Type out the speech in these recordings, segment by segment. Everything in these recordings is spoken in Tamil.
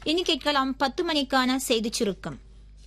இனி கேட்கலாம் பத்து மணிக்கான செய்திச் சுருக்கம்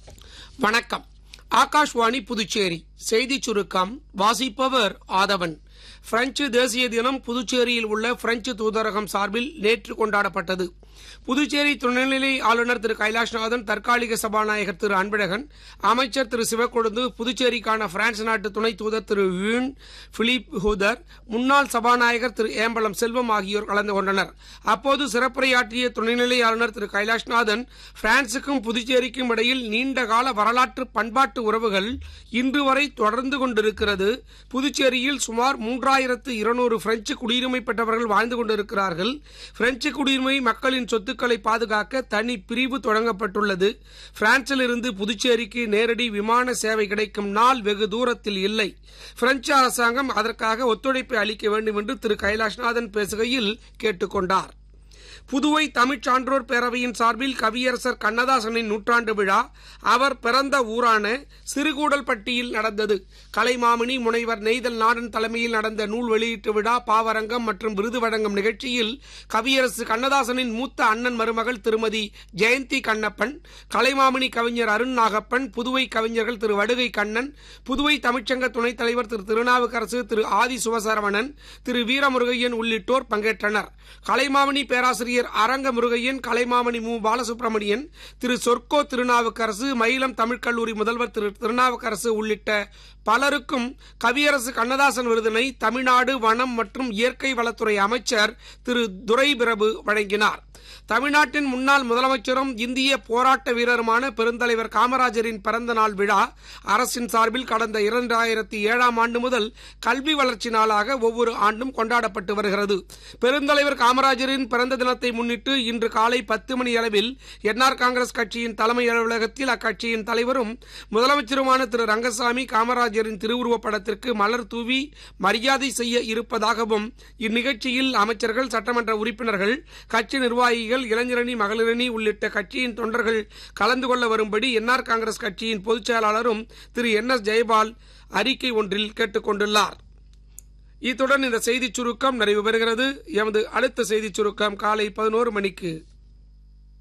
வணக்கம் ஆகாஷ்வாணி புதுச்சேரி செய்திச் சுருக்கம் வாசிப்பவர் ஆதவன் பிரெஞ்சு தேசிய தினம் புதுச்சேரியில் உள்ள பிரெஞ்சு தூதரகம் சார்பில் நேற்று கொண்டாடப்பட்டது புதுச்சேரி துணைநிலை ஆளுநர் திரு கைலாஷ்நாதன் தற்காலிக சபாநாயகர் திரு அன்பழகன் அமைச்சர் திரு சிவக்கொழுந்து புதுச்சேரிக்கான பிரான்ஸ் நாட்டு துணை தூதர் திரு யூன் பிலிப் ஹூதர் முன்னாள் சபாநாயகர் திரு ஏம்பலம் செல்வம் ஆகியோர் கலந்து கொண்டனர் அப்போது சிறப்புரையாற்றிய துணைநிலை ஆளுநர் திரு கைலாஷ்நாதன் பிரான்சுக்கும் புதுச்சேரிக்கும் இடையில் நீண்ட கால வரலாற்று பண்பாட்டு உறவுகள் இன்று வரை தொடர்ந்து கொண்டிருக்கிறது புதுச்சேரியில் சுமார் மூன்றாயிரத்து இருநூறு பிரெஞ்சு குடியுரிமை பெற்றவர்கள் வாழ்ந்து கொண்டிருக்கிறார்கள் பிரெஞ்சு குடியுரிமை மக்களின் சொத்துக்களை பாதுகாக்க தனி பிரிவு தொடங்கப்பட்டுள்ளது பிரான்சில் இருந்து புதுச்சேரிக்கு நேரடி விமான சேவை கிடைக்கும் நாள் வெகு தூரத்தில் இல்லை பிரெஞ்சு அரசாங்கம் அதற்காக ஒத்துழைப்பை அளிக்க வேண்டும் என்று திரு கைலாஷ்நாதன் பேசுகையில் கேட்டுக்கொண்டார் புதுவை தமிழ்ச் சான்றோர் பேரவையின் சார்பில் கவியரசர் கண்ணதாசனின் நூற்றாண்டு விழா அவர் பிறந்த ஊரான சிறுகூடல்பட்டியில் நடந்தது கலைமாமணி முனைவர் நெய்தல் நாடன் தலைமையில் நடந்த நூல் வெளியீட்டு விழா பாவரங்கம் மற்றும் விருது வழங்கும் நிகழ்ச்சியில் கவியரசு கண்ணதாசனின் மூத்த அண்ணன் மருமகள் திருமதி ஜெயந்தி கண்ணப்பன் கலைமாமணி கவிஞர் அருண் நாகப்பன் புதுவை கவிஞர்கள் திரு வடுகை கண்ணன் புதுவை தமிழ்ச்சங்க துணைத் தலைவர் திரு திருநாவுக்கரசு திரு ஆதி சுவசரவணன் திரு வீரமுருகையன் உள்ளிட்டோர் பங்கேற்றனர் கலைமாமணி பேராசிரியர் அரங்க முருகையன் கலைமாமணி மு பாலசுப்ரமணியன் திரு சொர்க்கோ திருநாவுக்கரசு மயிலம் தமிழ்க் கல்லூரி முதல்வர் திரு திருநாவுக்கரசு உள்ளிட்ட பலருக்கும் கவியரசு கண்ணதாசன் விருதினை தமிழ்நாடு வனம் மற்றும் இயற்கை வளத்துறை அமைச்சர் திரு துரை பிரபு வழங்கினார் தமிழ்நாட்டின் முன்னாள் முதலமைச்சரும் இந்திய போராட்ட வீரருமான பெருந்தலைவர் காமராஜரின் பிறந்த நாள் விழா அரசின் சார்பில் கடந்த இரண்டாயிரத்தி ஏழாம் ஆண்டு முதல் கல்வி வளர்ச்சி நாளாக ஒவ்வொரு ஆண்டும் கொண்டாடப்பட்டு வருகிறது பெருந்தலைவர் காமராஜரின் பிறந்த தினத்தை முன்னிட்டு இன்று காலை பத்து மணி அளவில் என்ஆர் காங்கிரஸ் கட்சியின் தலைமை அலுவலகத்தில் அக்கட்சியின் தலைவரும் முதலமைச்சருமான திரு ரங்கசாமி காமராஜரின் திருவுருவப் படத்திற்கு மலர் தூவி மரியாதை செய்ய இருப்பதாகவும் இந்நிகழ்ச்சியில் அமைச்சர்கள் சட்டமன்ற உறுப்பினர்கள் கட்சி நிர்வாகிகள் இளைஞரணி மகளிரணி உள்ளிட்ட கட்சியின் தொண்டர்கள் கலந்து கொள்ள வரும்படி என்ஆர் காங்கிரஸ் கட்சியின் பொதுச் செயலாளரும் திரு என் எஸ் ஜெயபால் அறிக்கை ஒன்றில் கேட்டுக் கொண்டுள்ளார் இத்துடன் இந்த செய்திச் சுருக்கம் நிறைவு பெறுகிறது எமது அடுத்த செய்திச் சுருக்கம் காலை பதினோரு மணிக்கு